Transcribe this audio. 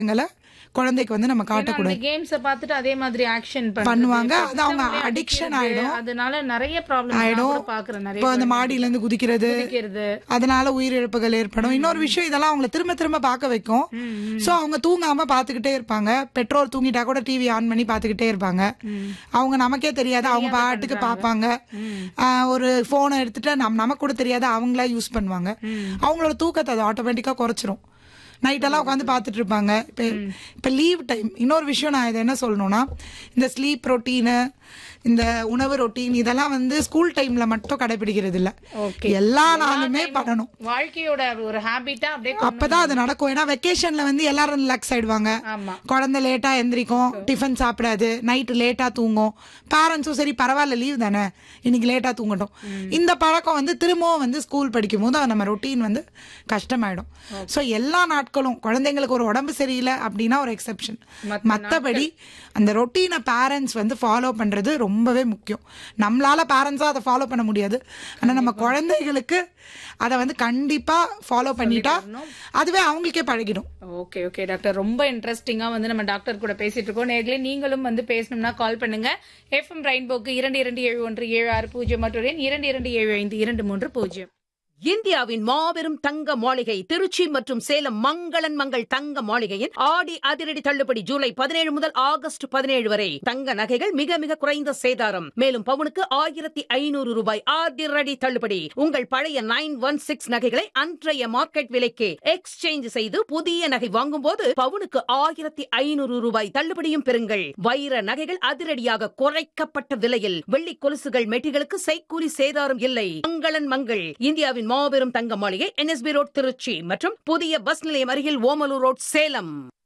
ங்களை குழந்தைக்கு வந்து நம்ம ஏன்னா காட்டக்கூடாது அந்த கேம்ஸ பார்த்துட்டு அதே மாதிரி ஆக்ஷன் பண்ணுவாங்க. அது அவங்க addiction ஆயிடும். அதனால நிறைய ப்ராப்ளம் ஆயிடும். பாக்குறேன் நிறைய இப்போ அந்த மாடியில இருந்து குதிக்கிறது குதிக்கிறது அதனால உயிரிழப்புகள் ஏற்படும் இன்னொரு விஷயம் இதெல்லாம் அவங்கள திரும்ப திரும்ப பார்க்க வைக்கும் சோ அவங்க தூங்காம பாத்துக்கிட்டே இருப்பாங்க பெட்ரோல் தூங்கிட்டா கூட டிவி ஆன் பண்ணி பாத்துக்கிட்டே இருப்பாங்க அவங்க நமக்கே தெரியாது அவங்க பாட்டுக்கு பாப்பாங்க ஆஹ் ஒரு போனை எடுத்துட்டு நம் நமக்கு கூட தெரியாது அவங்களா யூஸ் பண்ணுவாங்க அவங்களோட தூக்கத்தை அது ஆட்டோமேட்டிக்கா குறைச்சிரும் நைட் எல்லாம் உட்காந்து பார்த்துட்டு இருப்பாங்க இப்போ இப்போ லீவ் டைம் இன்னொரு விஷயம் நான் இதை என்ன சொல்லணும்னா இந்த ஸ்லீப் ரொட்டீனு இந்த உணவு ரொட்டீன் இதெல்லாம் வந்து ஸ்கூல் டைம்ல மட்டும் கடைபிடிக்கிறது இல்ல Okay. எல்லா நாளுமே பண்ணணும் வாழ்க்கையோட ஒரு ஹாபிட்டா அப்படியே கொண்டு- அப்பதான் அது நடக்கும் ஏன்னா வெக்கேஷன்ல வந்து எல்லாரும் ரிலாக்ஸ் ஆயிடுவாங்க ஆமா குழந்தை லேட்டா எந்திரிக்கும் டிஃபன் சாப்பிடாது நைட்டு லேட்டா தூங்கும் பேரண்ட்ஸும் சரி பரவாயில்ல லீவ் தானே இன்னைக்கு லேட்டா தூங்கட்டும் இந்த பழக்கம் வந்து திரும்பவும் வந்து ஸ்கூல் படிக்கும் போது நம்ம ரொட்டீன் வந்து கஷ்டமாயிடும் சோ எல்லா நாட்களும் குழந்தைங்களுக்கு ஒரு உடம்பு சரியில்லை அப்படின்னா ஒரு எக்ஸெப்ஷன் மத்த மத்தபடி அந்த ரொட்டீனை பேரண்ட்ஸ் வந்து ஃபாலோ பண்றது ரொம்பவே முக்கியம் நம்மளால பேரண்ட்ஸா அதை ஃபாலோ பண்ண முடியாது ஆனா நம்ம குழந்தைகளுக்கு அதை வந்து கண்டிப்பா ஃபாலோ பண்ணிட்டா அதுவே அவங்களுக்கே பழகிடும் ஓகே ஓகே டாக்டர் ரொம்ப இன்ட்ரெஸ்டிங்கா வந்து நம்ம டாக்டர் கூட பேசிட்டு இருக்கோம் நேர்களே நீங்களும் வந்து பேசணும்னா கால் பண்ணுங்க எஃப்எம் ரெயின்போக்கு இரண்டு இரண்டு ஏழு ஒன்று ஏழு ஆறு பூஜ்ஜியம் மற்றும் எண் இரண்டு இரண்டு ஏழு ஐந்து இரண்டு மூன்று பூஜ்ஜியம் இந்தியாவின் மாபெரும் தங்க மாளிகை திருச்சி மற்றும் சேலம் மங்களன் மங்கள் தங்க மாளிகையின் ஆடி அதிரடி தள்ளுபடி ஜூலை பதினேழு முதல் ஆகஸ்ட் பதினேழு வரை தங்க நகைகள் மிக மிக குறைந்த சேதாரம் மேலும் பவுனுக்கு ஆயிரத்தி ஐநூறு ரூபாய் அதிரடி தள்ளுபடி உங்கள் பழைய நைன் ஒன் சிக்ஸ் நகைகளை அன்றைய மார்க்கெட் விலைக்கு எக்ஸ்சேஞ்ச் செய்து புதிய நகை வாங்கும் போது பவுனுக்கு ஆயிரத்தி ஐநூறு ரூபாய் தள்ளுபடியும் பெறுங்கள் வைர நகைகள் அதிரடியாக குறைக்கப்பட்ட விலையில் வெள்ளி கொலுசுகள் மெட்டிகளுக்கு செய்கூலி சேதாரம் இல்லை மங்களன் மங்கள் இந்தியாவின் மாபெரும் தங்க மாளிகை என்எஸ்பி ரோட் திருச்சி மற்றும் புதிய பஸ் நிலையம் அருகில் ஓமலூர் ரோட் சேலம்